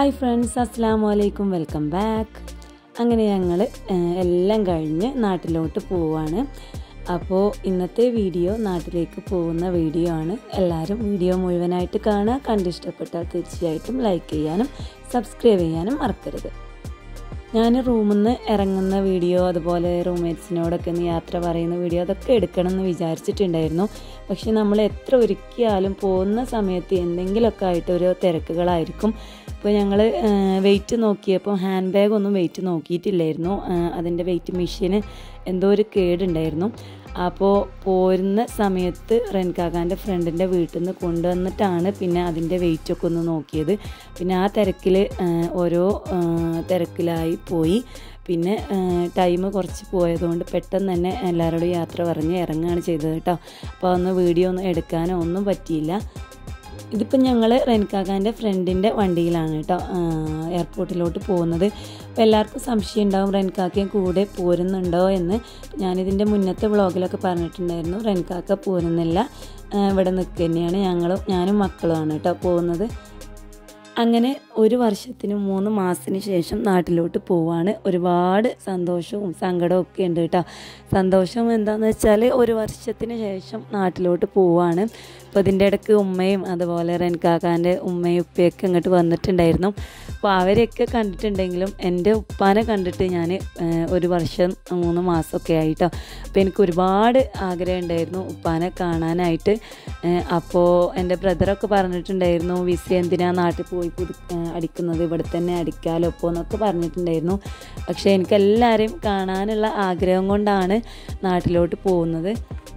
hi friends അസ്സാം വലൈക്കും welcome back അങ്ങനെ ഞങ്ങൾ എല്ലാം കഴിഞ്ഞ് നാട്ടിലോട്ട് പോവാണ് അപ്പോൾ ഇന്നത്തെ വീഡിയോ നാട്ടിലേക്ക് പോകുന്ന വീഡിയോ ആണ് എല്ലാവരും വീഡിയോ മുഴുവനായിട്ട് കാണുക കണ്ടിഷ്ടപ്പെട്ടാൽ തീർച്ചയായിട്ടും ലൈക്ക് ചെയ്യാനും സബ്സ്ക്രൈബ് ചെയ്യാനും മറക്കരുത് ഞാൻ റൂമിൽ നിന്ന് ഇറങ്ങുന്ന വീഡിയോ അതുപോലെ റൂംമേറ്റ്സിനോടൊക്കെ ഒന്ന് യാത്ര പറയുന്ന വീഡിയോ അതൊക്കെ എടുക്കണം എന്ന് വിചാരിച്ചിട്ടുണ്ടായിരുന്നു പക്ഷെ നമ്മൾ എത്ര ഒരുക്കിയാലും പോകുന്ന സമയത്ത് എന്തെങ്കിലുമൊക്കെ ആയിട്ട് ഒരു തിരക്കുകളായിരിക്കും ഇപ്പോൾ ഞങ്ങൾ വെയിറ്റ് നോക്കിയപ്പോൾ ഹാൻഡ് ബാഗ് ഒന്നും വെയിറ്റ് നോക്കിയിട്ടില്ലായിരുന്നു അതിൻ്റെ വെയിറ്റ് മെഷീന് എന്തോ ഒരു കേടുണ്ടായിരുന്നു അപ്പോൾ പോരുന്ന സമയത്ത് റെൻകാക്കാൻ്റെ ഫ്രണ്ടിൻ്റെ വീട്ടിൽ നിന്ന് കൊണ്ടുവന്നിട്ടാണ് പിന്നെ അതിൻ്റെ വെയിറ്റൊക്കെ ഒന്ന് നോക്കിയത് പിന്നെ ആ തിരക്കിൽ ഓരോ തിരക്കിലായി പോയി പിന്നെ ടൈം കുറച്ച് പോയതുകൊണ്ട് പെട്ടെന്ന് തന്നെ എല്ലാവരോടും യാത്ര പറഞ്ഞ് ഇറങ്ങുകയാണ് ചെയ്തത് കേട്ടോ അപ്പോൾ ഒന്ന് വീഡിയോ ഒന്നും എടുക്കാനോ ഒന്നും പറ്റിയില്ല ഇതിപ്പം ഞങ്ങൾ റെൻകാക്കാൻ്റെ ഫ്രണ്ടിൻ്റെ വണ്ടിയിലാണ് കേട്ടോ എയർപോർട്ടിലോട്ട് പോകുന്നത് അപ്പോൾ എല്ലാവർക്കും സംശയം ഉണ്ടാവും റെൻകാക്കയും കൂടെ പോരുന്നുണ്ടോ എന്ന് ഞാനിതിൻ്റെ മുന്നത്തെ വ്ളോഗിലൊക്കെ പറഞ്ഞിട്ടുണ്ടായിരുന്നു റെൻകാക്ക പോരുന്നില്ല ഇവിടെ നിൽക്കുക തന്നെയാണ് ഞങ്ങളും ഞാനും മക്കളുമാണ് കേട്ടോ പോകുന്നത് അങ്ങനെ ഒരു വർഷത്തിന് മൂന്ന് മാസത്തിന് ശേഷം നാട്ടിലോട്ട് പോവാണ് ഒരുപാട് സന്തോഷവും സങ്കടവും ഒക്കെ ഉണ്ട് കേട്ടോ സന്തോഷം എന്താണെന്ന് വെച്ചാൽ ഒരു വർഷത്തിന് ശേഷം നാട്ടിലോട്ട് പോവാണ് അപ്പോൾ ഇതിൻ്റെ ഇടയ്ക്ക് ഉമ്മയും അതുപോലെ റെൻകാക്കാൻ്റെ ഉമ്മയും ഉപ്പയൊക്കെ ഇങ്ങോട്ട് വന്നിട്ടുണ്ടായിരുന്നു അപ്പോൾ അവരെയൊക്കെ കണ്ടിട്ടുണ്ടെങ്കിലും എൻ്റെ ഉപ്പാനെ കണ്ടിട്ട് ഞാൻ ഒരു വർഷം മൂന്ന് മാസമൊക്കെ ആയിട്ടോ അപ്പോൾ എനിക്ക് ഒരുപാട് ആഗ്രഹം ഉണ്ടായിരുന്നു ഉപ്പാനെ കാണാനായിട്ട് അപ്പോൾ എൻ്റെ ബ്രദറൊക്കെ പറഞ്ഞിട്ടുണ്ടായിരുന്നു വിസ എന്തിനാ നാട്ടിൽ പോയി പുതു അടിക്കുന്നത് ഇവിടെ തന്നെ അടിക്കാലോ ഇപ്പോൾ എന്നൊക്കെ പറഞ്ഞിട്ടുണ്ടായിരുന്നു പക്ഷേ എനിക്കെല്ലാവരെയും കാണാനുള്ള ആഗ്രഹം കൊണ്ടാണ് നാട്ടിലോട്ട് പോകുന്നത്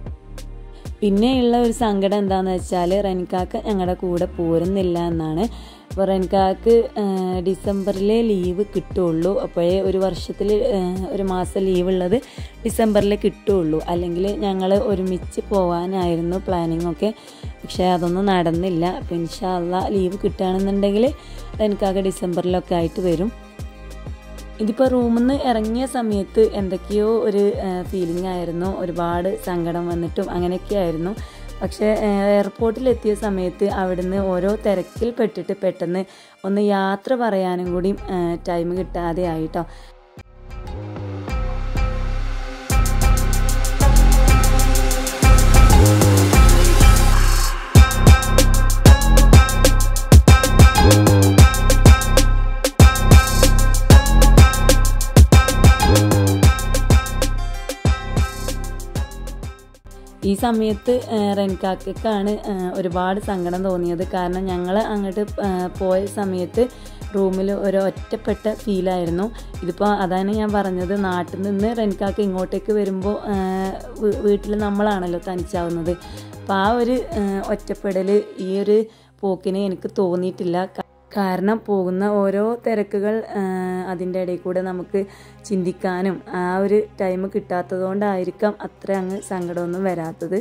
പിന്നെയുള്ള ഒരു സങ്കടം എന്താണെന്ന് വെച്ചാൽ റെൻകാക്ക് ഞങ്ങളുടെ കൂടെ പോരുന്നില്ല എന്നാണ് അപ്പോൾ റെൻകാക്ക് ഡിസംബറിലെ ലീവ് കിട്ടുള്ളൂ അപ്പോഴേ ഒരു വർഷത്തിൽ ഒരു മാസം ലീവ് ഉള്ളത് ഡിസംബറിൽ കിട്ടുള്ളൂ അല്ലെങ്കിൽ ഞങ്ങൾ ഒരുമിച്ച് പോകാനായിരുന്നു പ്ലാനിങ് ഒക്കെ പക്ഷേ അതൊന്നും നടന്നില്ല അപ്പോൾ ഇൻഷാല്ല ലീവ് കിട്ടുകയാണെന്നുണ്ടെങ്കിൽ റെൻകാക്ക് ഡിസംബറിലൊക്കെ ആയിട്ട് വരും ഇതിപ്പോൾ റൂമിൽ നിന്ന് ഇറങ്ങിയ സമയത്ത് എന്തൊക്കെയോ ഒരു ഫീലിംഗ് ആയിരുന്നു ഒരുപാട് സങ്കടം വന്നിട്ടും അങ്ങനെയൊക്കെ ആയിരുന്നു പക്ഷേ എയർപോർട്ടിലെത്തിയ സമയത്ത് അവിടുന്ന് ഓരോ തിരക്കിൽ പെട്ടിട്ട് പെട്ടെന്ന് ഒന്ന് യാത്ര പറയാനും കൂടി ടൈം കിട്ടാതെ ആയിട്ടോ ഈ സമയത്ത് റെൻകാക്കാണ് ഒരുപാട് സങ്കടം തോന്നിയത് കാരണം ഞങ്ങൾ അങ്ങോട്ട് പോയ സമയത്ത് റൂമിൽ ഒരു ഒറ്റപ്പെട്ട ഫീലായിരുന്നു ഇതിപ്പോൾ അതാണ് ഞാൻ പറഞ്ഞത് നാട്ടിൽ നിന്ന് റെൻകാക്ക ഇങ്ങോട്ടേക്ക് വരുമ്പോൾ വീട്ടിൽ നമ്മളാണല്ലോ തനിച്ചാവുന്നത് അപ്പോൾ ആ ഒരു ഒറ്റപ്പെടൽ ഈ ഒരു പോക്കിന് എനിക്ക് തോന്നിയിട്ടില്ല കാരണം പോകുന്ന ഓരോ തിരക്കുകൾ അതിൻ്റെ ഇടയിൽ കൂടെ നമുക്ക് ചിന്തിക്കാനും ആ ഒരു ടൈം കിട്ടാത്തത് കൊണ്ടായിരിക്കാം അത്ര അങ്ങ് സങ്കടമൊന്നും വരാത്തത്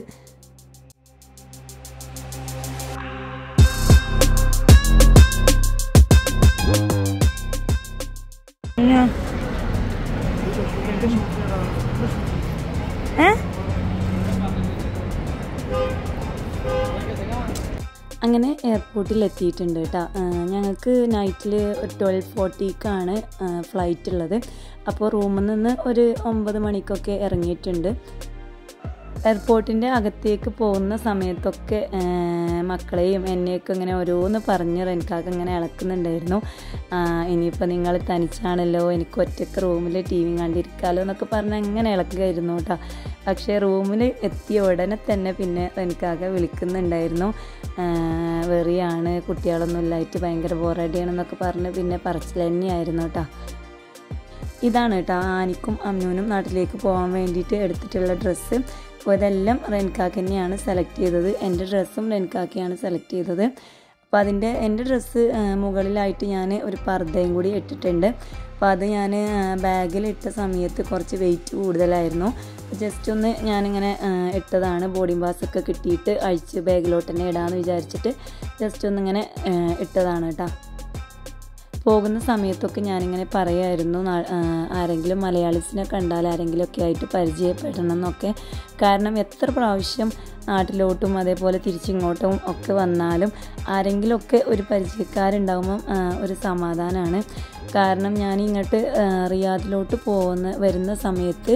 അങ്ങനെ എയർപോർട്ടിൽ എത്തിയിട്ടുണ്ട് കേട്ടോ ഞങ്ങൾക്ക് നൈറ്റിൽ ഒരു ട്വൽവ് ഫോർട്ടിക്കാണ് ഫ്ലൈറ്റ് ഉള്ളത് അപ്പോൾ റൂമിൽ നിന്ന് ഒരു ഒമ്പത് മണിക്കൊക്കെ ഇറങ്ങിയിട്ടുണ്ട് എയർപോർട്ടിൻ്റെ അകത്തേക്ക് പോകുന്ന സമയത്തൊക്കെ മക്കളെയും എന്നെയൊക്കെ ഇങ്ങനെ ഓരോന്ന് പറഞ്ഞ് റെൻകാക്ക് ഇങ്ങനെ ഇളക്കുന്നുണ്ടായിരുന്നു ഇനിയിപ്പോൾ നിങ്ങൾ തനിച്ചാണല്ലോ എനിക്ക് ഒറ്റയ്ക്ക് റൂമിൽ ടി വി കണ്ടിരിക്കാമല്ലോ എന്നൊക്കെ പറഞ്ഞ് അങ്ങനെ ഇളക്കുകയായിരുന്നു കേട്ടോ പക്ഷേ റൂമിൽ എത്തിയ ഉടനെ തന്നെ പിന്നെ റെൻകാക്ക വിളിക്കുന്നുണ്ടായിരുന്നു വെറിയാണ് കുട്ടികളൊന്നും ഇല്ലായിട്ട് ഭയങ്കര ബോറടിയാണെന്നൊക്കെ പറഞ്ഞ് പിന്നെ പറച്ചിൽ തന്നെയായിരുന്നു കേട്ടോ ഇതാണ് കേട്ടോ ആനിക്കും അമ്നൂനും നാട്ടിലേക്ക് പോകാൻ വേണ്ടിയിട്ട് എടുത്തിട്ടുള്ള ഡ്രസ്സ് അപ്പോൾ ഇതെല്ലാം റെൻകാക്ക് തന്നെയാണ് സെലക്ട് ചെയ്തത് എൻ്റെ ഡ്രസ്സും റെൻകാക്കയാണ് സെലക്ട് ചെയ്തത് അപ്പോൾ അതിൻ്റെ എൻ്റെ ഡ്രസ്സ് മുകളിലായിട്ട് ഞാൻ ഒരു പർദ്ദയും കൂടി ഇട്ടിട്ടുണ്ട് അപ്പോൾ അത് ഞാൻ ബാഗിൽ ഇട്ട സമയത്ത് കുറച്ച് വെയിറ്റ് കൂടുതലായിരുന്നു ജസ്റ്റ് ഒന്ന് ഞാനിങ്ങനെ ഇട്ടതാണ് ബോഡിംഗ് പാസൊക്കെ കിട്ടിയിട്ട് അഴിച്ച് ബാഗിലോട്ട് തന്നെ ഇടാമെന്ന് വിചാരിച്ചിട്ട് ജസ്റ്റ് ഒന്നിങ്ങനെ ഇട്ടതാണ് കേട്ടോ പോകുന്ന സമയത്തൊക്കെ ഞാനിങ്ങനെ പറയായിരുന്നു നാ- ആ, ആരെങ്കിലും മലയാളീസിനെ കണ്ടാൽ ആരെങ്കിലുമൊക്കെ ആയിട്ട് പരിചയപ്പെടണം എന്നൊക്കെ കാരണം എത്ര പ്രാവശ്യം നാട്ടിലോട്ടും അതേപോലെ തിരിച്ചിങ്ങോട്ടും ഒക്കെ വന്നാലും ആരെങ്കിലുമൊക്കെ ഒരു പരിചയക്കാരുണ്ടാകുമ്പം ആ, ഒരു സമാധാനമാണ് കാരണം ഞാൻ ഇങ്ങോട്ട് ആ, റിയാദിലോട്ട് പോകുന്ന വരുന്ന സമയത്ത്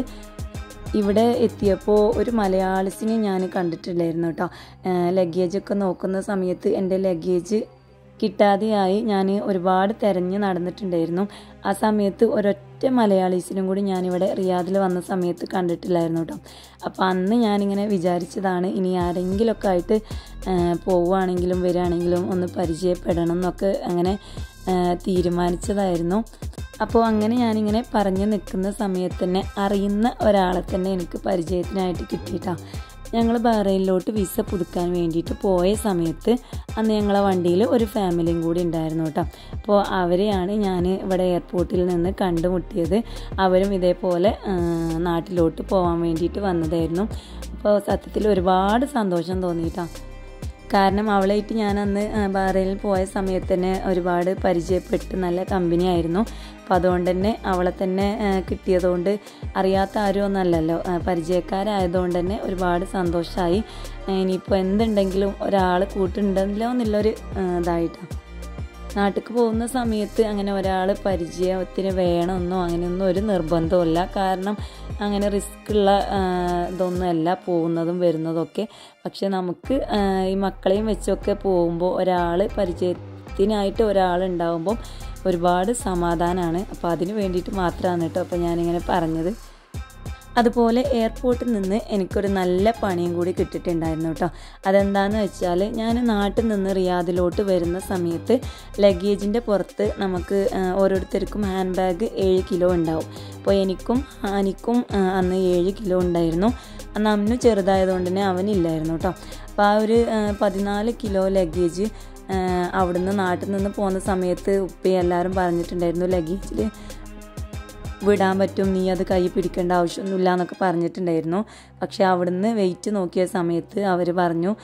ഇവിടെ എത്തിയപ്പോൾ ഒരു മലയാളിസിനെ ഞാൻ കണ്ടിട്ടില്ലായിരുന്നു കേട്ടോ ലഗേജൊക്കെ നോക്കുന്ന സമയത്ത് എൻ്റെ ലഗേജ് കിട്ടാതെയായി ഞാൻ ഒരുപാട് തിരഞ്ഞ് നടന്നിട്ടുണ്ടായിരുന്നു ആ സമയത്ത് ഒരൊറ്റ മലയാളീസിനും കൂടി ഞാനിവിടെ റിയാദിൽ വന്ന സമയത്ത് കണ്ടിട്ടില്ലായിരുന്നു കേട്ടോ അപ്പോൾ അന്ന് ഞാനിങ്ങനെ വിചാരിച്ചതാണ് ഇനി ആരെങ്കിലുമൊക്കെ ആയിട്ട് ആ, പോവുകയാണെങ്കിലും വരികയാണെങ്കിലും ഒന്ന് പരിചയപ്പെടണം എന്നൊക്കെ അങ്ങനെ ആ, തീരുമാനിച്ചതായിരുന്നു അപ്പോൾ അങ്ങനെ ഞാനിങ്ങനെ പറഞ്ഞു നിൽക്കുന്ന സമയത്ത് തന്നെ അറിയുന്ന ഒരാളെ തന്നെ എനിക്ക് പരിചയത്തിനായിട്ട് കിട്ടിയിട്ടാണ് ഞങ്ങൾ ബഹ്റൈനിലോട്ട് വിസ പുതുക്കാൻ വേണ്ടിയിട്ട് പോയ സമയത്ത് അന്ന് ഞങ്ങളെ വണ്ടിയിൽ ഒരു ഫാമിലിയും കൂടി ഉണ്ടായിരുന്നു കേട്ടോ അപ്പോൾ അവരെയാണ് ഞാൻ ഇവിടെ എയർപോർട്ടിൽ നിന്ന് കണ്ടുമുട്ടിയത് അവരും ഇതേപോലെ ആ, നാട്ടിലോട്ട് പോകാൻ വേണ്ടിയിട്ട് വന്നതായിരുന്നു അപ്പോൾ സത്യത്തിൽ ഒരുപാട് സന്തോഷം തോന്നിയിട്ടാണ് കാരണം അവളായിട്ട് ഞാൻ അന്ന് ബഹ്റൈനിൽ പോയ സമയത്ത് തന്നെ ഒരുപാട് പരിചയപ്പെട്ട് നല്ല കമ്പനി ആയിരുന്നു അപ്പോൾ അതുകൊണ്ട് തന്നെ അവളെ തന്നെ ആ, കിട്ടിയതുകൊണ്ട് അറിയാത്ത ആരും ഒന്നല്ലല്ലോ ആ, പരിചയക്കാരായതുകൊണ്ട് തന്നെ ഒരുപാട് സന്തോഷമായി ഇനിയിപ്പോൾ എന്തുണ്ടെങ്കിലും ഒരാൾ കൂട്ടുണ്ടല്ലോ എന്നുള്ളൊരു ആ, ഇതായിട്ടാണ് നാട്ടിലേക്ക് പോകുന്ന സമയത്ത് അങ്ങനെ ഒരാൾ പരിചയത്തിന് വേണമെന്നോ അങ്ങനെയൊന്നും ഒരു നിർബന്ധമില്ല കാരണം അങ്ങനെ റിസ്ക് ഉള്ള ആ, ഇതൊന്നുമല്ല പോകുന്നതും വരുന്നതൊക്കെ പക്ഷെ നമുക്ക് ആ, ഈ മക്കളെയും വെച്ചൊക്കെ പോകുമ്പോൾ ഒരാൾ പരിചയത്തിനായിട്ട് ഒരാളുണ്ടാകുമ്പം ഒരുപാട് സമാധാനമാണ് അപ്പോൾ അതിന് വേണ്ടിയിട്ട് മാത്രമാണ് കേട്ടോ അപ്പോൾ ഞാനിങ്ങനെ പറഞ്ഞത് അതുപോലെ എയർപോർട്ടിൽ നിന്ന് എനിക്കൊരു നല്ല പണിയും കൂടി കിട്ടിയിട്ടുണ്ടായിരുന്നു കേട്ടോ അതെന്താന്ന് വെച്ചാൽ ഞാൻ നാട്ടിൽ നിന്ന് റിയാദിലോട്ട് വരുന്ന സമയത്ത് ലഗേജിൻ്റെ പുറത്ത് നമുക്ക് ആ, ഓരോരുത്തർക്കും ഹാൻഡ് ബാഗ് ഏഴ് കിലോ ഉണ്ടാവും അപ്പോൾ എനിക്കും അനിക്കും ആ, അന്ന് ഏഴ് കിലോ ഉണ്ടായിരുന്നു അന്ന് അമ്മു ചെറുതായതുകൊണ്ട് തന്നെ അവനില്ലായിരുന്നു കേട്ടോ അപ്പോൾ ആ ഒരു ആ, പതിനാല് കിലോ ലഗേജ് ആ, അവിടുന്ന് നാട്ടിൽ നിന്ന് പോകുന്ന സമയത്ത് ഉപ്പയും എല്ലാവരും പറഞ്ഞിട്ടുണ്ടായിരുന്നു ലഗേജിൽ വിടാൻ പറ്റും നീ അത് കൈ പിടിക്കേണ്ട ആവശ്യമൊന്നുമില്ല എന്നൊക്കെ പറഞ്ഞിട്ടുണ്ടായിരുന്നു പക്ഷേ അവിടുന്ന് വെയിറ്റ് നോക്കിയ സമയത്ത് അവർ പറഞ്ഞു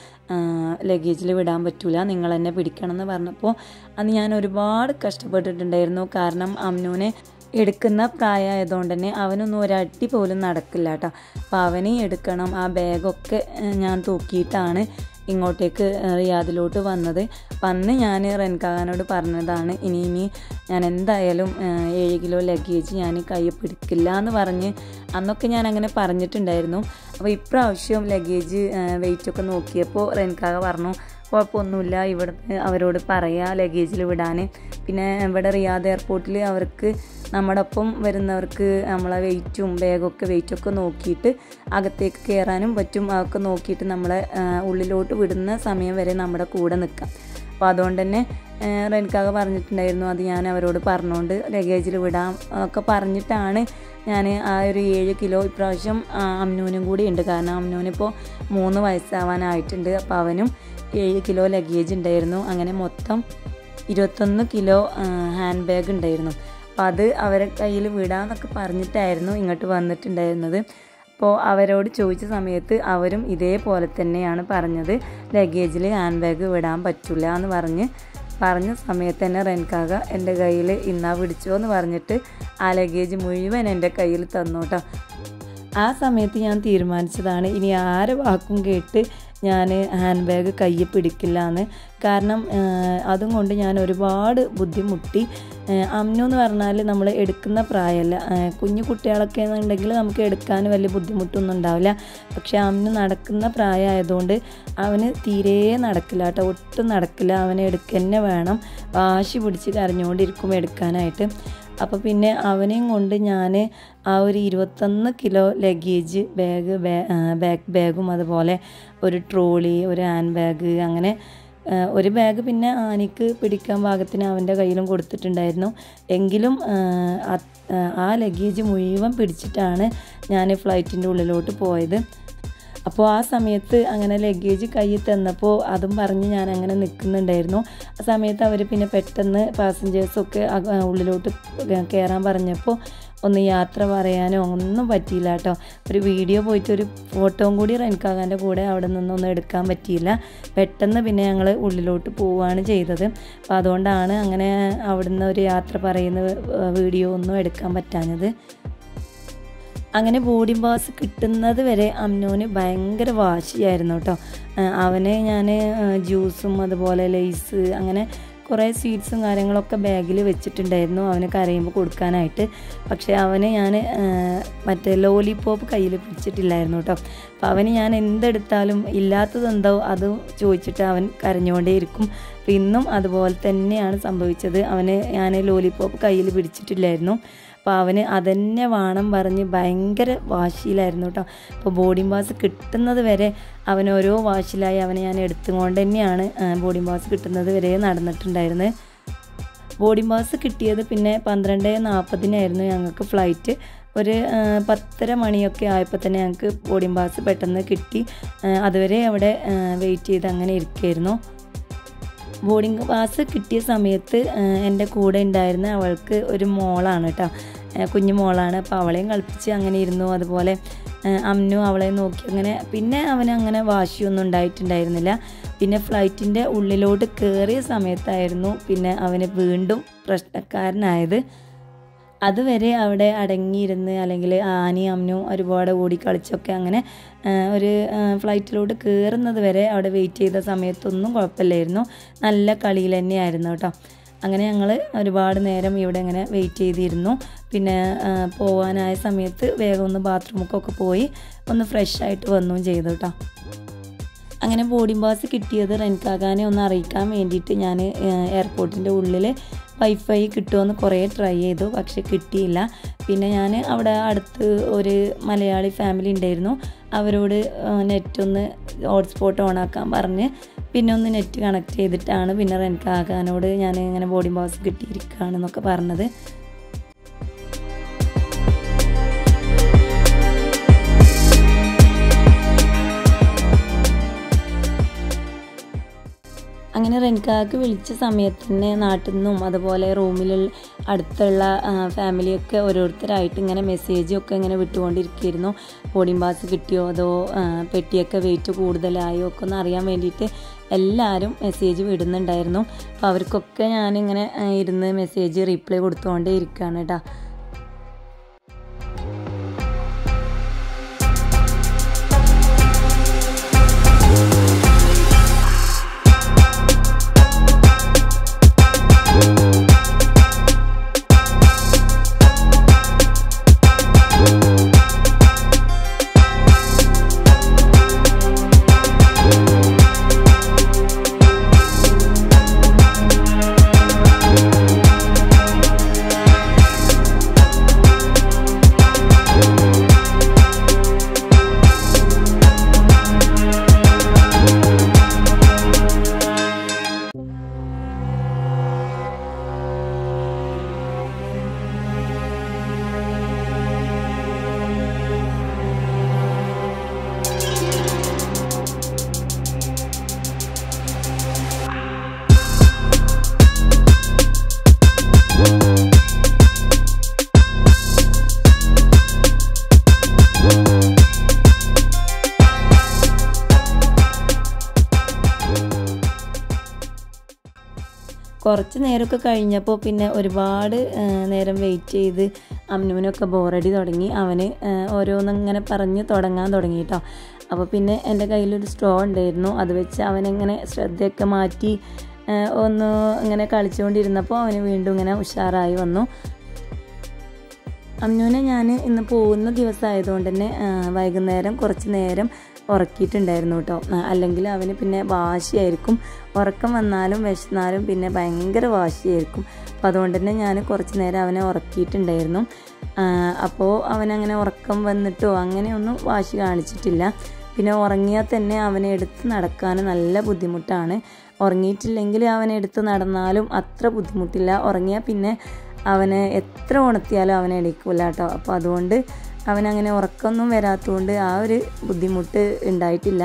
ലഗേജിൽ വിടാൻ പറ്റൂല നിങ്ങൾ എന്നെ പിടിക്കണം എന്ന് പറഞ്ഞപ്പോൾ അന്ന് ഞാൻ ഒരുപാട് കഷ്ടപ്പെട്ടിട്ടുണ്ടായിരുന്നു കാരണം അമ്നുവിനെ എടുക്കുന്ന പ്രായമായതുകൊണ്ട് തന്നെ അവനൊന്നും ഒരടി പോലും നടക്കില്ല കേട്ടോ അപ്പോൾ അവനെ എടുക്കണം ആ ബാഗൊക്കെ ഏഹ്, ഞാൻ തൂക്കിയിട്ടാണ് ഇങ്ങോട്ടേക്ക് ഏഹ്, റിയാദിലോട്ട് വന്നത് അപ്പം അന്ന് ഞാൻ റെൻകാകാനോട് പറഞ്ഞതാണ് ഇനി ഇനി ഞാൻ എന്തായാലും ഏഹ്, ഏഴ് കിലോ ലഗേജ് ഞാൻ കൈ പിടിക്കില്ല എന്ന് പറഞ്ഞ് അന്നൊക്കെ ഞാൻ അങ്ങനെ പറഞ്ഞിട്ടുണ്ടായിരുന്നു അപ്പോൾ ഇപ്രാവശ്യം ലഗേജ് വെയിറ്റൊക്കെ നോക്കിയപ്പോൾ റെൻകാക പറഞ്ഞു കുഴപ്പമൊന്നുമില്ല ഇവിടുന്ന് അവരോട് പറയാം ലഗേജിൽ വിടാൻ പിന്നെ ഇവിടെ റിയാദ് എയർപോർട്ടിൽ അവർക്ക് നമ്മുടെ ഒപ്പം വരുന്നവർക്ക് നമ്മളെ വെയിറ്റും ബാഗൊക്കെ വെയിറ്റൊക്കെ നോക്കിയിട്ട് അകത്തേക്ക് കയറാനും പറ്റും അതൊക്കെ നോക്കിയിട്ട് നമ്മളെ ആ, ഉള്ളിലോട്ട് വിടുന്ന സമയം വരെ നമ്മുടെ കൂടെ നിൽക്കാം അപ്പോൾ അതുകൊണ്ട് തന്നെ റെനിക്കാക പറഞ്ഞിട്ടുണ്ടായിരുന്നു അത് ഞാൻ അവരോട് പറഞ്ഞുകൊണ്ട് ലഗേജിൽ വിടാം ഒക്കെ പറഞ്ഞിട്ടാണ് ഞാൻ ആ ഒരു ഏഴ് കിലോ ഇപ്രാവശ്യം ആ, അമ്നൂനും കൂടി ഉണ്ട് കാരണം അമ്നൂനിപ്പോൾ മൂന്ന് വയസ്സാവാനായിട്ടുണ്ട് അപ്പോൾ അവനും ഏഴ് കിലോ ലഗേജ് ഉണ്ടായിരുന്നു അങ്ങനെ മൊത്തം ഇരുപത്തൊന്ന് കിലോ ഹാൻഡ് ബാഗ് ഉണ്ടായിരുന്നു അപ്പോൾ അത് അവരെ കയ്യിൽ വിടാന്നൊക്കെ പറഞ്ഞിട്ടായിരുന്നു ഇങ്ങോട്ട് വന്നിട്ടുണ്ടായിരുന്നത് അപ്പോൾ അവരോട് ചോദിച്ച സമയത്ത് അവരും ഇതേപോലെ തന്നെയാണ് പറഞ്ഞത് ലഗേജിൽ ഹാൻഡ് ബാഗ് വിടാൻ പറ്റില്ല എന്ന് പറഞ്ഞ് പറഞ്ഞ സമയത്ത് തന്നെ റെൻകാക എൻ്റെ കയ്യിൽ ഇന്നാ പിടിച്ചോ എന്ന് പറഞ്ഞിട്ട് ആ ലഗേജ് മുഴുവൻ എൻ്റെ കയ്യിൽ തന്നു കേട്ടോ ആ സമയത്ത് ഞാൻ തീരുമാനിച്ചതാണ് ഇനി ആരെ വാക്കും കേട്ട് ഞാൻ ഹാൻഡ് ബാഗ് കയ്യിൽ പിടിക്കില്ല എന്ന് കാരണം ആ, അതും കൊണ്ട് ഞാൻ ഒരുപാട് ബുദ്ധിമുട്ടി ആ, അമ്നു എന്ന് പറഞ്ഞാൽ നമ്മൾ എടുക്കുന്ന പ്രായമല്ല ആ, കുഞ്ഞു കുട്ടികളൊക്കെ എന്നുണ്ടെങ്കിൽ നമുക്ക് എടുക്കാൻ വലിയ ബുദ്ധിമുട്ടൊന്നും ഉണ്ടാവില്ല പക്ഷേ അമ്നു നടക്കുന്ന പ്രായമായതുകൊണ്ട് അവന് തീരെ നടക്കില്ല കേട്ടോ ഒട്ടും നടക്കില്ല അവനെ എടുക്കന്നെ വേണം വാശി പിടിച്ച് കരഞ്ഞുകൊണ്ടിരിക്കും എടുക്കാനായിട്ട് അപ്പോൾ പിന്നെ അവനെയും കൊണ്ട് ഞാൻ ആ ഒരു ഇരുപത്തൊന്ന് കിലോ ലഗേജ് ബാഗ് ബാക്ക് ബാഗും അതുപോലെ ഒരു ട്രോളി ഒരു ഹാൻഡ് ബാഗ് അങ്ങനെ ആ, ഒരു ബാഗ് പിന്നെ ആനിക്ക് പിടിക്കാൻ പാകത്തിന് അവൻ്റെ കയ്യിലും കൊടുത്തിട്ടുണ്ടായിരുന്നു എങ്കിലും ആ, അത്- ആ ലഗേജ് മുഴുവൻ പിടിച്ചിട്ടാണ് ഞാൻ ഫ്ലൈറ്റിൻ്റെ ഉള്ളിലോട്ട് പോയത് അപ്പോൾ ആ സമയത്ത് അങ്ങനെ ലഗേജ് കയ്യിൽ തന്നപ്പോൾ അതും പറഞ്ഞ് ഞാൻ അങ്ങനെ നിൽക്കുന്നുണ്ടായിരുന്നു ആ സമയത്ത് അവർ പിന്നെ പെട്ടെന്ന് പാസഞ്ചേഴ്സൊക്കെ ഉള്ളിലോട്ട് കയറാൻ പറഞ്ഞപ്പോൾ ഒന്ന് യാത്ര പറയാനോ ഒന്നും പറ്റിയില്ല കേട്ടോ ഒരു വീഡിയോ പോയിട്ട് ഒരു ഫോട്ടോയും കൂടി റെൻകാകാൻ്റെ കൂടെ അവിടെ നിന്നൊന്നും എടുക്കാൻ പറ്റിയില്ല പെട്ടെന്ന് പിന്നെ ഞങ്ങൾ ഉള്ളിലോട്ട് പോവുകയാണ് ചെയ്തത് അപ്പോൾ അതുകൊണ്ടാണ് അങ്ങനെ അവിടുന്ന് ഒരു യാത്ര പറയുന്ന വീഡിയോ ഒന്നും എടുക്കാൻ പറ്റാഞ്ഞത് അങ്ങനെ ബോർഡിംഗ് പാസ് കിട്ടുന്നത് വരെ അമ്നോന് ഭയങ്കര വാശിയായിരുന്നു കേട്ടോ അവന് ഞാൻ ജ്യൂസും അതുപോലെ ലേസ് അങ്ങനെ കുറേ സ്വീറ്റ്സും കാര്യങ്ങളൊക്കെ ബാഗിൽ വെച്ചിട്ടുണ്ടായിരുന്നു അവന് കരയുമ്പോൾ കൊടുക്കാനായിട്ട് പക്ഷേ അവന് ഞാൻ മറ്റേ ലോലിപോപ്പ് കയ്യിൽ പിടിച്ചിട്ടില്ലായിരുന്നു കേട്ടോ അപ്പോൾ അവന് ഞാൻ എന്തെടുത്താലും ഇല്ലാത്തതെന്തോ അത് ചോദിച്ചിട്ട് അവൻ കരഞ്ഞുകൊണ്ടേയിരിക്കും അപ്പോൾ ഇന്നും അതുപോലെ തന്നെയാണ് സംഭവിച്ചത് അവന് ഞാൻ ലോലിപോപ്പ് കയ്യിൽ പിടിച്ചിട്ടില്ലായിരുന്നു അപ്പോൾ അവന് അതന്നെ വേണം പറഞ്ഞ് ഭയങ്കര വാശിയിലായിരുന്നു കേട്ടോ അപ്പോൾ ബോർഡിംഗ് പാസ് കിട്ടുന്നത് വരെ അവൻ ഓരോ വാശിയിലായി അവനെ ഞാൻ എടുത്തുകൊണ്ട് തന്നെയാണ് ബോർഡിംഗ് പാസ് കിട്ടുന്നത് വരെ നടന്നിട്ടുണ്ടായിരുന്നത് ബോർഡിംഗ് പാസ് കിട്ടിയത് പിന്നെ പന്ത്രണ്ട് നാൽപ്പതിനായിരുന്നു ഞങ്ങൾക്ക് ഫ്ലൈറ്റ് ഒരു പത്തര മണിയൊക്കെ ആയപ്പോൾ തന്നെ ഞങ്ങൾക്ക് ബോർഡിംഗ് പാസ് പെട്ടെന്ന് കിട്ടി അതുവരെ അവിടെ വെയിറ്റ് ചെയ്ത് അങ്ങനെ ഇരിക്കുകയായിരുന്നു ബോർഡിംഗ് പാസ് കിട്ടിയ സമയത്ത് എൻ്റെ കൂടെ ഉണ്ടായിരുന്ന അവൾക്ക് ഒരു മോളാണ് കേട്ടോ കുഞ്ഞു മോളാണ് അപ്പോൾ അവളെയും കളിപ്പിച്ച് അങ്ങനെ ഇരുന്നു അതുപോലെ അമ്മു അവളെ നോക്കി അങ്ങനെ പിന്നെ അവന് അങ്ങനെ വാശിയൊന്നും ഉണ്ടായിട്ടുണ്ടായിരുന്നില്ല പിന്നെ ഫ്ലൈറ്റിൻ്റെ ഉള്ളിലോട്ട് കയറിയ സമയത്തായിരുന്നു പിന്നെ അവന് വീണ്ടും പ്രശ്നക്കാരനായത് അതുവരെ അവിടെ അടങ്ങിയിരുന്ന് അല്ലെങ്കിൽ ആനി അമ്മനും ഒരുപാട് ഓടി കളിച്ചൊക്കെ അങ്ങനെ ഒരു ഫ്ലൈറ്റിലോട്ട് കയറുന്നത് വരെ അവിടെ വെയിറ്റ് ചെയ്ത സമയത്തൊന്നും കുഴപ്പമില്ലായിരുന്നു നല്ല കളിയിൽ തന്നെയായിരുന്നു കേട്ടോ അങ്ങനെ ഞങ്ങൾ ഒരുപാട് നേരം ഇവിടെ ഇങ്ങനെ വെയിറ്റ് ചെയ്തിരുന്നു പിന്നെ പോകാനായ സമയത്ത് വേഗം ഒന്ന് ബാത്റൂമൊക്കെ പോയി ഒന്ന് ഫ്രഷ് ആയിട്ട് വന്നും ചെയ്തു കേട്ടോ അങ്ങനെ ബോർഡിംഗ് പാസ് കിട്ടിയത് റെൻകാകാനെ ഒന്ന് അറിയിക്കാൻ വേണ്ടിയിട്ട് ഞാൻ എയർപോർട്ടിൻ്റെ ഉള്ളിൽ വൈഫൈ കിട്ടുമെന്ന് കുറേ ട്രൈ ചെയ്തു പക്ഷെ കിട്ടിയില്ല പിന്നെ ഞാൻ അവിടെ അടുത്ത് ഒരു മലയാളി ഫാമിലി ഉണ്ടായിരുന്നു അവരോട് നെറ്റ് ഒന്ന് ഹോട്ട്സ്പോട്ട് ഓണാക്കാൻ പറഞ്ഞ് പിന്നെ ഒന്ന് നെറ്റ് കണക്ട് ചെയ്തിട്ടാണ് പിന്നെ റെൻകാകാനോട് ഞാൻ ഇങ്ങനെ ബോർഡിംഗ് പാസ് കിട്ടിയിരിക്കുകയാണെന്നൊക്കെ പറഞ്ഞത് അങ്ങനെ റെൻകാക്ക് വിളിച്ച സമയത്ത് തന്നെ നാട്ടിൽ നിന്നും അതുപോലെ റൂമിൽ അടുത്തുള്ള ഫാമിലിയൊക്കെ ഓരോരുത്തരായിട്ട് ഇങ്ങനെ മെസ്സേജും ഒക്കെ ഇങ്ങനെ വിട്ടുകൊണ്ടിരിക്കുകയായിരുന്നു ബോർഡിംഗ് പാസ് കിട്ടിയോ അതോ പെട്ടിയൊക്കെ വെയിറ്റ് കൂടുതലായോ ഒക്കെ ഒന്ന് അറിയാൻ വേണ്ടിയിട്ട് എല്ലാവരും മെസ്സേജ് വിടുന്നുണ്ടായിരുന്നു അപ്പോൾ അവർക്കൊക്കെ ഞാനിങ്ങനെ ഇരുന്ന് മെസ്സേജ് റീപ്ലൈ കൊടുത്തുകൊണ്ടേ ഇരിക്കുകയാണ് കേട്ടോ കുറച്ച് നേരമൊക്കെ കഴിഞ്ഞപ്പോൾ പിന്നെ ഒരുപാട് നേരം വെയിറ്റ് ചെയ്ത് അമ്നുവിനൊക്കെ ബോറടി തുടങ്ങി അവന് ഓരോന്നിങ്ങനെ പറഞ്ഞ് തുടങ്ങാൻ തുടങ്ങി കേട്ടോ അപ്പോൾ പിന്നെ എൻ്റെ കയ്യിലൊരു സ്ട്രോ ഉണ്ടായിരുന്നു അത് വെച്ച് അവനെങ്ങനെ ശ്രദ്ധയൊക്കെ മാറ്റി ഒന്ന് ഇങ്ങനെ കളിച്ചുകൊണ്ടിരുന്നപ്പോൾ അവന് വീണ്ടും ഇങ്ങനെ ഉഷാറായി വന്നു അമ്നുവിനെ ഞാൻ ഇന്ന് പോകുന്ന ദിവസമായതുകൊണ്ട് തന്നെ വൈകുന്നേരം കുറച്ച് നേരം ഉറക്കിയിട്ടുണ്ടായിരുന്നു കേട്ടോ അല്ലെങ്കിൽ അവന് പിന്നെ വാശിയായിരിക്കും ഉറക്കം വന്നാലും വിശന്നാലും പിന്നെ ഭയങ്കര വാശിയായിരിക്കും അപ്പോൾ അതുകൊണ്ട് തന്നെ ഞാൻ കുറച്ച് നേരം അവനെ ഉറക്കിയിട്ടുണ്ടായിരുന്നു അപ്പോൾ അവനങ്ങനെ ഉറക്കം വന്നിട്ടോ അങ്ങനെയൊന്നും വാശി കാണിച്ചിട്ടില്ല പിന്നെ ഉറങ്ങിയാൽ തന്നെ അവനെ എടുത്ത് നടക്കാൻ നല്ല ബുദ്ധിമുട്ടാണ് ഉറങ്ങിയിട്ടില്ലെങ്കിൽ അവനെ എടുത്ത് നടന്നാലും അത്ര ബുദ്ധിമുട്ടില്ല ഉറങ്ങിയാൽ പിന്നെ അവന് എത്ര ഉണർത്തിയാലും അവനെ എണീക്കില്ല കേട്ടോ അപ്പോൾ അതുകൊണ്ട് അവനങ്ങനെ ഉറക്കമൊന്നും വരാത്തതുകൊണ്ട് ആ ഒരു ബുദ്ധിമുട്ട് ഉണ്ടായിട്ടില്ല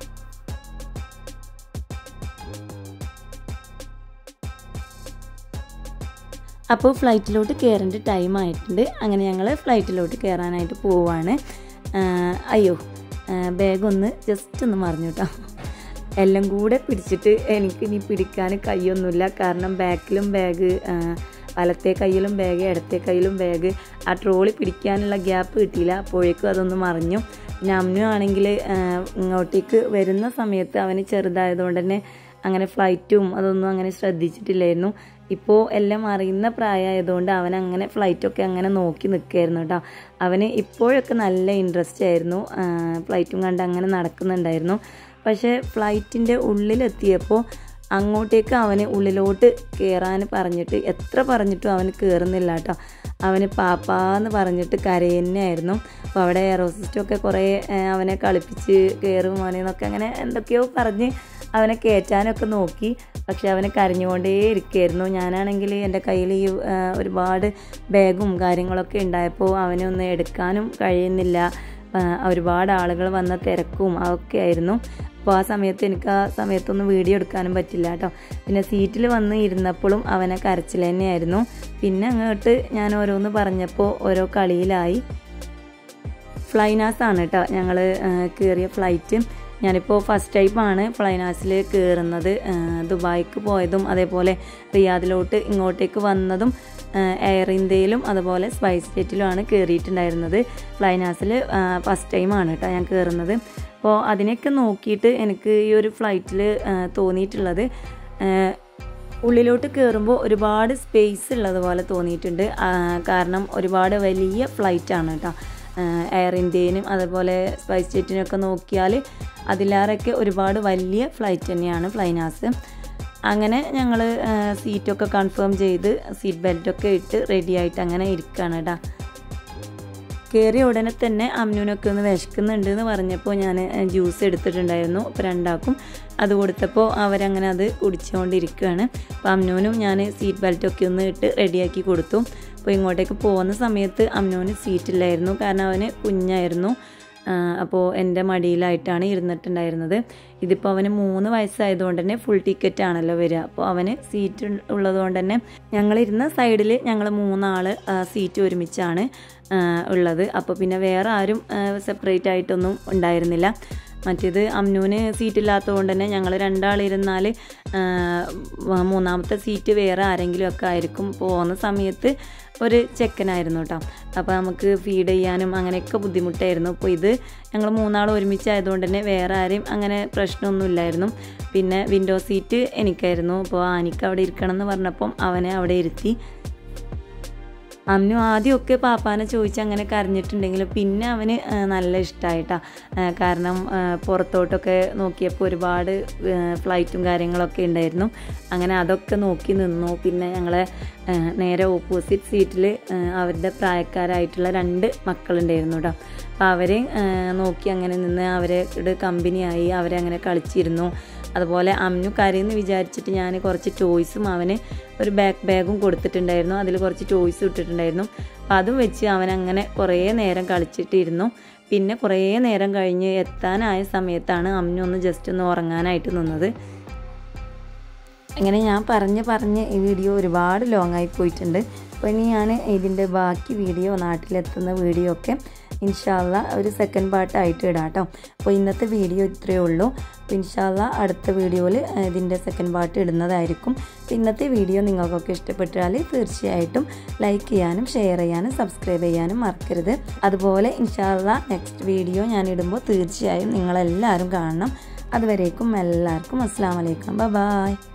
അപ്പോൾ ഫ്ലൈറ്റിലോട്ട് കയറേണ്ട ടൈം ആയിട്ടുണ്ട് അങ്ങനെ ഞങ്ങൾ ഫ്ലൈറ്റിലോട്ട് കയറാനായിട്ട് പോവാണ് അയ്യോ ബാഗ് ഒന്ന് ജസ്റ്റ് ഒന്ന് മറിഞ്ഞു കേട്ടോ എല്ലാം കൂടെ പിടിച്ചിട്ട് എനിക്ക് ഇനി പിടിക്കാൻ കൈയൊന്നുമില്ല കാരണം ബാക്കിലും ബാഗ് വലത്തെ കയ്യിലും ബാഗ് ഇടത്തെ കയ്യിലും ബാഗ് ആ ട്രോളി പിടിക്കാനുള്ള ഗ്യാപ്പ് കിട്ടിയില്ല അപ്പോഴേക്കും അതൊന്ന് മറിഞ്ഞു പിന്നെ അമ്മു ആണെങ്കിൽ ഇങ്ങോട്ടേക്ക് വരുന്ന സമയത്ത് അവന് ചെറുതായതുകൊണ്ട് തന്നെ അങ്ങനെ ഫ്ലൈറ്റും അതൊന്നും അങ്ങനെ ശ്രദ്ധിച്ചിട്ടില്ലായിരുന്നു ഇപ്പോൾ എല്ലാം അറിയുന്ന പ്രായമായതുകൊണ്ട് അവൻ അങ്ങനെ ഫ്ലൈറ്റൊക്കെ അങ്ങനെ നോക്കി നിൽക്കുകയായിരുന്നു കേട്ടോ അവന് ഇപ്പോഴൊക്കെ നല്ല ഇൻട്രസ്റ്റ് ആയിരുന്നു ഫ്ലൈറ്റും കണ്ട് അങ്ങനെ നടക്കുന്നുണ്ടായിരുന്നു പക്ഷേ ഫ്ലൈറ്റിൻ്റെ ഉള്ളിലെത്തിയപ്പോൾ അങ്ങോട്ടേക്ക് അവന് ഉള്ളിലോട്ട് കയറാൻ പറഞ്ഞിട്ട് എത്ര പറഞ്ഞിട്ടും അവന് കയറുന്നില്ല കേട്ടോ അവന് പാപ്പാന്ന് പറഞ്ഞിട്ട് കരയുന്നതായിരുന്നു അപ്പോൾ അവിടെ എയറോസിസ്റ്റൊക്കെ കുറേ അവനെ കളിപ്പിച്ച് കയറും മോനെന്നൊക്കെ അങ്ങനെ എന്തൊക്കെയോ പറഞ്ഞ് അവനെ കയറ്റാനൊക്കെ നോക്കി പക്ഷെ അവന് കരഞ്ഞുകൊണ്ടേ ഇരിക്കുകയായിരുന്നു ഞാനാണെങ്കിൽ എൻ്റെ കയ്യിൽ ഈ ഒരുപാട് ബാഗും കാര്യങ്ങളൊക്കെ ഉണ്ടായപ്പോൾ അവനെ ഒന്ന് എടുക്കാനും കഴിയുന്നില്ല ഒരുപാട് ആളുകൾ വന്ന തിരക്കും അതൊക്കെ ആയിരുന്നു അപ്പോൾ ആ സമയത്ത് എനിക്ക് ആ സമയത്തൊന്നും വീഡിയോ എടുക്കാനും പറ്റില്ല കേട്ടോ പിന്നെ സീറ്റിൽ വന്ന് ഇരുന്നപ്പോഴും അവനെ കരച്ചിൽ തന്നെയായിരുന്നു പിന്നെ അങ്ങോട്ട് ഞാൻ ഓരോന്ന് പറഞ്ഞപ്പോൾ ഓരോ കളിയിലായി ഫ്ലൈനാസ് ആണ് കേട്ടോ ഞങ്ങൾ കയറിയ ഫ്ലൈറ്റ് ഞാനിപ്പോൾ ഫസ്റ്റ് ടൈമാണ് ഫ്ലൈനാസിൽ കയറുന്നത് ദുബായിക്ക് പോയതും അതേപോലെ റിയാദിലോട്ട് ഇങ്ങോട്ടേക്ക് വന്നതും എയർ ഇന്ത്യയിലും അതുപോലെ സ്പൈസ് ജെറ്റിലുമാണ് കയറിയിട്ടുണ്ടായിരുന്നത് ഫ്ലൈനാസിൽ ഫസ്റ്റ് ടൈമാണ് കേട്ടോ ഞാൻ കയറുന്നത് അപ്പോൾ അതിനെയൊക്കെ നോക്കിയിട്ട് എനിക്ക് ഈ ഒരു ഫ്ലൈറ്റിൽ തോന്നിയിട്ടുള്ളത് ഉള്ളിലോട്ട് കയറുമ്പോൾ ഒരുപാട് സ്പേസ് ഉള്ളതുപോലെ തോന്നിയിട്ടുണ്ട് കാരണം ഒരുപാട് വലിയ ഫ്ലൈറ്റാണ് കേട്ടോ എയർ ഇന്ത്യനും അതുപോലെ സ്പൈസ് ജെറ്റിനൊക്കെ നോക്കിയാൽ അതിലേറെയൊക്കെ ഒരുപാട് വലിയ ഫ്ലൈറ്റ് തന്നെയാണ് ഫ്ലൈനാസ് അങ്ങനെ ഞങ്ങൾ സീറ്റൊക്കെ കൺഫേം ചെയ്ത് സീറ്റ് ബെൽറ്റൊക്കെ ഇട്ട് റെഡി ആയിട്ട് അങ്ങനെ ഇരിക്കുകയാണ് കേട്ടോ കയറിയ ഉടനെ തന്നെ അമ്നുവിനൊക്കെ ഒന്ന് വിശക്കുന്നുണ്ട് എന്ന് പറഞ്ഞപ്പോൾ ഞാൻ ജ്യൂസ് എടുത്തിട്ടുണ്ടായിരുന്നു അപ്പോൾ രണ്ടാക്കും അത് കൊടുത്തപ്പോൾ അവരങ്ങനെ അത് കുടിച്ചുകൊണ്ടിരിക്കുകയാണ് അപ്പോൾ അമ്നുവിനും ഞാൻ സീറ്റ് ബെൽറ്റൊക്കെ ഒന്ന് ഇട്ട് റെഡിയാക്കി കൊടുത്തു അപ്പോൾ ഇങ്ങോട്ടേക്ക് പോകുന്ന സമയത്ത് അമ്നുവിന് സീറ്റില്ലായിരുന്നു കാരണം അവന് കുഞ്ഞായിരുന്നു അപ്പോൾ എൻ്റെ മടിയിലായിട്ടാണ് ഇരുന്നിട്ടുണ്ടായിരുന്നത് ഇതിപ്പോൾ അവന് മൂന്ന് വയസ്സായതുകൊണ്ട് തന്നെ ഫുൾ ടിക്കറ്റ് ആണല്ലോ വരിക അപ്പോൾ അവന് സീറ്റ് ഉള്ളതുകൊണ്ട് തന്നെ ഞങ്ങളിരുന്ന സൈഡിൽ ഞങ്ങൾ മൂന്നാൾ സീറ്റ് ഒരുമിച്ചാണ് ഉള്ളത് അപ്പോൾ പിന്നെ വേറെ ആരും സെപ്പറേറ്റ് ആയിട്ടൊന്നും ഉണ്ടായിരുന്നില്ല മറ്റേത് അമ്നുവിന് സീറ്റില്ലാത്തതുകൊണ്ട് തന്നെ ഞങ്ങൾ രണ്ടാളിരുന്നാൽ മൂന്നാമത്തെ സീറ്റ് വേറെ ആരെങ്കിലും ഒക്കെ ആയിരിക്കും പോകുന്ന സമയത്ത് ഒരു ചെക്കനായിരുന്നു കേട്ടോ അപ്പോൾ നമുക്ക് ഫീഡ് ചെയ്യാനും അങ്ങനെയൊക്കെ ബുദ്ധിമുട്ടായിരുന്നു അപ്പോൾ ഇത് ഞങ്ങൾ മൂന്നാൾ ഒരുമിച്ചായതുകൊണ്ട് തന്നെ വേറെ ആരെയും അങ്ങനെ പ്രശ്നമൊന്നുമില്ലായിരുന്നു പിന്നെ വിൻഡോ സീറ്റ് എനിക്കായിരുന്നു അപ്പോൾ ആനിക്ക് അവിടെ ഇരിക്കണം എന്ന് പറഞ്ഞപ്പം അവനെ അവിടെ ഇരുത്തി അന്നു ആദ്യമൊക്കെ പാപ്പാനെ ചോദിച്ച് അങ്ങനെ കരഞ്ഞിട്ടുണ്ടെങ്കിലും പിന്നെ അവന് നല്ല ഇഷ്ടമായിട്ടാ കാരണം പുറത്തോട്ടൊക്കെ നോക്കിയപ്പോൾ ഒരുപാട് ഫ്ലൈറ്റും കാര്യങ്ങളൊക്കെ ഉണ്ടായിരുന്നു അങ്ങനെ അതൊക്കെ നോക്കി നിന്നു പിന്നെ ഞങ്ങളെ നേരെ ഓപ്പോസിറ്റ് സീറ്റിൽ അവരുടെ പ്രായക്കാരായിട്ടുള്ള രണ്ട് മക്കളുണ്ടായിരുന്നു കേട്ടോ അപ്പോൾ അവരെ നോക്കി അങ്ങനെ നിന്ന് അവരുടെ കമ്പനിയായി അവരെ അങ്ങനെ കളിച്ചിരുന്നു അതുപോലെ അമ്നു കരയെന്ന് വിചാരിച്ചിട്ട് ഞാൻ കുറച്ച് ടോയ്സും അവന് ഒരു ബാക്ക് ബാഗും കൊടുത്തിട്ടുണ്ടായിരുന്നു അതിൽ കുറച്ച് ടോയ്സ് ഇട്ടിട്ടുണ്ടായിരുന്നു അപ്പോൾ അതും വെച്ച് അവൻ അങ്ങനെ കുറേ നേരം കളിച്ചിട്ടിരുന്നു പിന്നെ കുറേ നേരം കഴിഞ്ഞ് എത്താനായ സമയത്താണ് അമ്നു ഒന്ന് ജസ്റ്റ് ഒന്ന് ഉറങ്ങാനായിട്ട് നിന്നത് അങ്ങനെ ഞാൻ പറഞ്ഞ് പറഞ്ഞ് ഈ വീഡിയോ ഒരുപാട് ലോങ് ആയി പോയിട്ടുണ്ട് അപ്പോൾ ഇനി ഞാൻ ഇതിൻ്റെ ബാക്കി വീഡിയോ നാട്ടിലെത്തുന്ന വീഡിയോ ഒക്കെ ഇൻഷാല്ല ഒരു സെക്കൻഡ് പാർട്ടായിട്ട് ഇടാം കേട്ടോ അപ്പോൾ ഇന്നത്തെ വീഡിയോ ഇത്രയേ ഉള്ളൂ അപ്പോൾ ഇൻഷാല്ല അടുത്ത വീഡിയോയിൽ ഇതിൻ്റെ സെക്കൻഡ് പാർട്ട് ഇടുന്നതായിരിക്കും അപ്പോൾ ഇന്നത്തെ വീഡിയോ നിങ്ങൾക്കൊക്കെ ഇഷ്ടപ്പെട്ടാൽ തീർച്ചയായിട്ടും ലൈക്ക് ചെയ്യാനും ഷെയർ ചെയ്യാനും സബ്സ്ക്രൈബ് ചെയ്യാനും മറക്കരുത് അതുപോലെ ഇൻഷാല്ല നെക്സ്റ്റ് വീഡിയോ ഞാൻ ഇടുമ്പോൾ തീർച്ചയായും നിങ്ങളെല്ലാവരും കാണണം അതുവരേക്കും എല്ലാവർക്കും അസ്സാം വലൈക്കും ബൈ